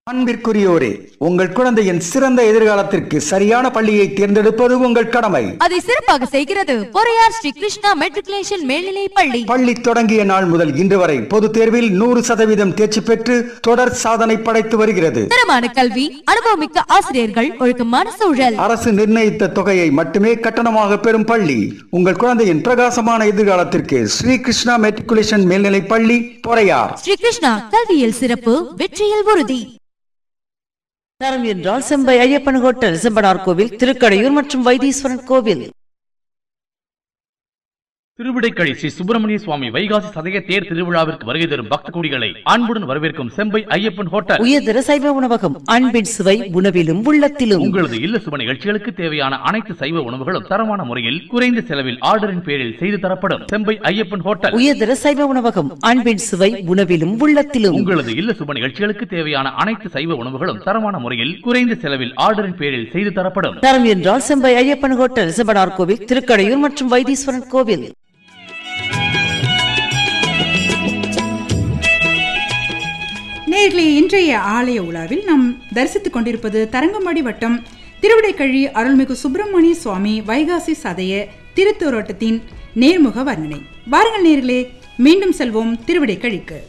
அன்பிற்குரியோரே உங்கள் குழந்தையின் சிறந்த எதிர்காலத்திற்கு சரியான பள்ளியை தேர்ந்தெடுப்பது உங்கள் கடமை அதை சிறப்பாக செய்கிறது பொறையார் ஸ்ரீ கிருஷ்ணா மெட்ரிகுலேஷன் மேல்நிலை பள்ளி பள்ளி தொடங்கிய நாள் முதல் இன்று வரை பொதுத் தேர்வில் நூறு சதவீதம் தேர்ச்சி பெற்று தொடர் சாதனை படைத்து வருகிறது தரமான கல்வி அனுபவமிக்க ஆசிரியர்கள் ஒழுக்கமான சூழல் அரசு நிர்ணயித்த தொகையை மட்டுமே கட்டணமாக பெறும் பள்ளி உங்கள் குழந்தையின் பிரகாசமான எதிர்காலத்திற்கு ஸ்ரீ கிருஷ்ணா மெட்ரிகுலேஷன் மேல்நிலை பள்ளி பொறையார் ஸ்ரீ கிருஷ்ணா கல்வியில் சிறப்பு வெற்றியில் உறுதி தரம் என்றால் செம்பை ஐயப்பன் ஹோட்டல் செம்பனார் கோவில் திருக்கடையூர் மற்றும் வைத்தீஸ்வரன் கோவில் திருவிடைக்கழி ஸ்ரீ சுப்பிரமணிய சுவாமி வைகாசி சதய தேர் திருவிழாவிற்கு வருகை தரும் பக்த கோடிகளை அன்புடன் வரவேற்கும் செம்பை ஐயப்பன் ஹோட்டல் உயர்தர சைவ உணவகம் அன்பின் சுவை உணவிலும் உள்ளத்திலும் உங்களது இல்ல சுப நிகழ்ச்சிகளுக்கு தேவையான அனைத்து சைவ உணவுகளும் தரமான முறையில் குறைந்த செலவில் ஆர்டரின் பேரில் செய்து தரப்படும் செம்பை ஐயப்பன் ஹோட்டல் உயர்தர சைவ உணவகம் அன்பின் சுவை உணவிலும் உள்ளத்திலும் உங்களது இல்ல சுப நிகழ்ச்சிகளுக்கு தேவையான அனைத்து சைவ உணவுகளும் தரமான முறையில் குறைந்த செலவில் ஆர்டரின் பேரில் செய்து தரப்படும் தரம் என்றால் செம்பை ஐயப்பன் ஹோட்டல் செம்பனார் கோவில் திருக்கடையூர் மற்றும் வைத்தீஸ்வரன் கோவில் நேர்களே இன்றைய ஆலய உலாவில் நாம் தரிசித்துக் கொண்டிருப்பது தரங்கம்பாடி வட்டம் திருவிடைக்கழி அருள்மிகு சுப்பிரமணிய சுவாமி வைகாசி சதய திருத்தோரோட்டத்தின் நேர்முக வர்ணனை வாருங்கள் நேர்களே மீண்டும் செல்வோம் திருவிடைக்கழிக்கு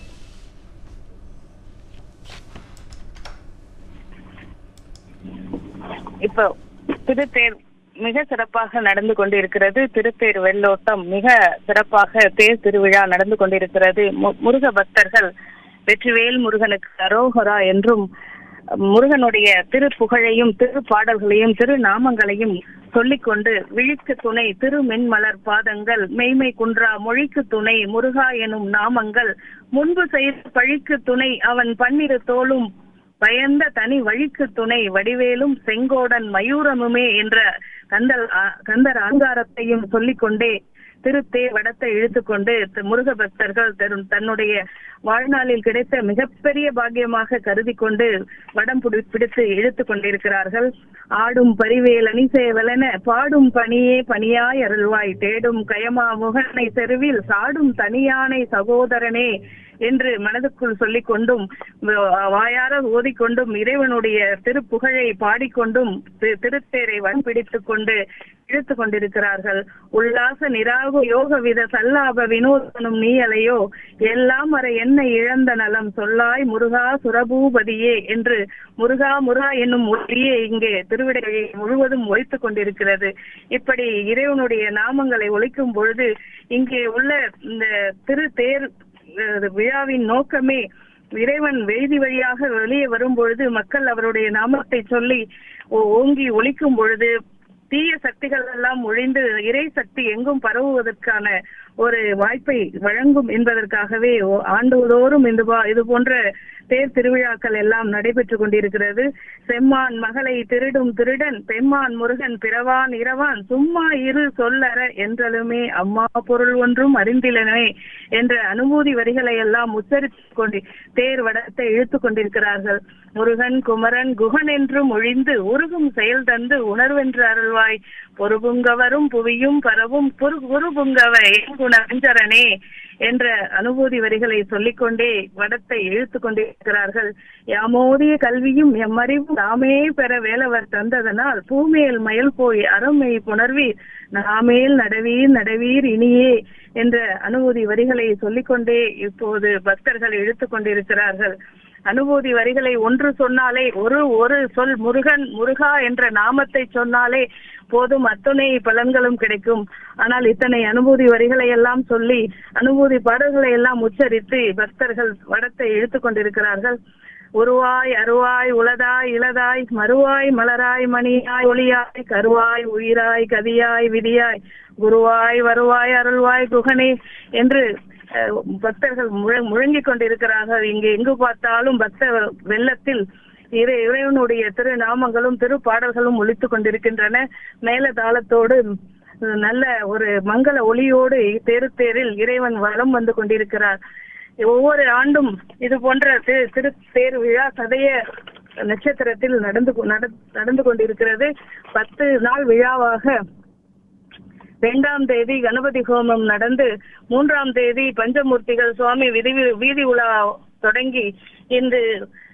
இப்போ திருத்தேர் மிக சிறப்பாக நடந்து கொண்டிருக்கிறது திருத்தேர் வெள்ளோட்டம் மிக சிறப்பாக தேர் திருவிழா நடந்து கொண்டிருக்கிறது மு- முருக பக்தர்கள் வெற்றிவேல் முருகனுக்கு அரோகரா என்றும் முருகனுடைய திருப்புகழையும் திருப்பாடல்களையும் திருநாமங்களையும் சொல்லிக்கொண்டு விழிக்கு துணை திருமென்மலர் பாதங்கள் மெய்மை குன்றா மொழிக்கு துணை முருகா எனும் நாமங்கள் முன்பு செய்த பழிக்கு துணை அவன் பன்னிரு தோளும் பயந்த தனி வழிக்கு துணை வடிவேலும் செங்கோடன் மயூரமுமே என்ற கந்தல் ஆ- கந்தர் ஆங்காரத்தையும் சொல்லிக்கொண்டே திருத்தே வடத்தை இழுத்துக்கொண்டு த- முருக பக்தர்கள் தரும் தன்னுடைய வாழ்நாளில் கிடைத்த மிகப்பெரிய பாக்கியமாக கருதி கொண்டு வடம் பிடி- பிடித்து இழுத்து கொண்டிருக்கிறார்கள் ஆடும் பரிவேல் அணிசேவலென பாடும் பணியே பணியாய் அருள்வாய் தேடும் கயமா முகனை செருவில் சாடும் தனியானை சகோதரனே என்று மனதுக்குள் சொல்லிக் கொண்டும் வ- வாயார ஓதிக்கொண்டும் இறைவனுடைய திருப்புகழை பாடிக்கொண்டும் தி- திருத்தேரை வன்பிடித்துக் கொண்டு இழுத்து கொண்டிருக்கிறார்கள் உல்லாச நிராகு யோக வித சல்லாப வினோதனும் நீயலையோ எல்லாம் வர என்ன இழந்த நலம் சொல்லாய் முருகா சுரபூபதியே என்று முருகா முருகா என்னும் ஒளியே இங்கே திருவிடையை முழுவதும் ஒழித்துக் கொண்டிருக்கிறது இப்படி இறைவனுடைய நாமங்களை ஒழிக்கும் பொழுது இங்கே உள்ள இந்த திரு தேர் அஹ், விழாவின் நோக்கமே இறைவன் வெய்தி வழியாக வெளியே வரும் பொழுது மக்கள் அவருடைய நாமத்தை சொல்லி ஓ- ஓங்கி ஒலிக்கும் பொழுது தீய சக்திகள் எல்லாம் ஒழிந்து இறை சக்தி எங்கும் பரவுவதற்கான ஒரு வாய்ப்பை வழங்கும் என்பதற்காகவே ஓ- ஆண்டுதோறும் இந்த பா- இது போன்ற தேர் திருவிழாக்கள் எல்லாம் நடைபெற்றுக் கொண்டிருக்கிறது செம்மான் மகளை திருடும் திருடன் பெம்மான் முருகன் பிறவான் இரவான் சும்மா இரு சொல்லற என்றலுமே அம்மா பொருள் ஒன்றும் அறிந்திலனே என்ற அனுபூதி வரிகளை எல்லாம் உச்சரித்துக் கொண்டு தேர் வடத்தை இழுத்துக் கொண்டிருக்கிறார்கள் முருகன் குமரன் குகன் என்றும் ஒழிந்து உருகும் செயல் தந்து உணர்வென்று அருள்வாய் பொறுபுங்கவரும் புவியும் பரவும் புரு குருபுங்கவ எங்குண அஞ்சரனே என்ற அனுபூதி வரிகளை சொல்லிக்கொண்டே வடத்தை இழுத்துக் கொண்டிருக்கிறார்கள் யாமோதிய கல்வியும் எம்மறிவும் நாமே பெற வேலவர் தந்ததனால் பூமேல் மயல் போய் அறமை புணர்வீர் நாமேல் நடவீர் நடவீர் இனியே என்ற அனுபூதி வரிகளை சொல்லிக்கொண்டே இப்போது பக்தர்கள் இழுத்துக் கொண்டிருக்கிறார்கள் அனுபூதி வரிகளை ஒன்று சொன்னாலே ஒரு ஒரு சொல் முருகன் முருகா என்ற நாமத்தை சொன்னாலே போதும் அத்துணை பலன்களும் கிடைக்கும் ஆனால் இத்தனை அனுபூதி வரிகளை எல்லாம் சொல்லி அனுபூதி பாடல்களை எல்லாம் உச்சரித்து பக்தர்கள் வடத்தை இழுத்துக் கொண்டிருக்கிறார்கள் உருவாய் அருவாய் உளதாய் இளதாய் மறுவாய் மலராய் மணியாய் ஒளியாய் கருவாய் உயிராய் கதியாய் விதியாய் குருவாய் வருவாய் அருள்வாய் குகனே என்று அஹ், பக்தர்கள் முழ- முழங்கிக் கொண்டிருக்கிறார்கள் இங்கு எங்கு பார்த்தாலும் பக்த வெள்ளத்தில் இறை இறைவனுடைய திருநாமங்களும் திருப்பாடல்களும் ஒலித்துக் கொண்டிருக்கின்றன மேல தாளத்தோடு அஹ், நல்ல ஒரு மங்கள ஒளியோடு தேருத்தேரில் இறைவன் வலம் வந்து கொண்டிருக்கிறார் ஒவ்வொரு ஆண்டும் இது போன்ற தி- திருத்தேர் விழா சதய நட்சத்திரத்தில் நடந்து கொ- நட- நடந்து கொண்டிருக்கிறது பத்து நாள் விழாவாக இரண்டாம் தேதி கணபதி ஹோமம் நடந்து மூன்றாம் தேதி பஞ்சமூர்த்திகள் சுவாமி விதி வீதி உலா தொடங்கி இன்று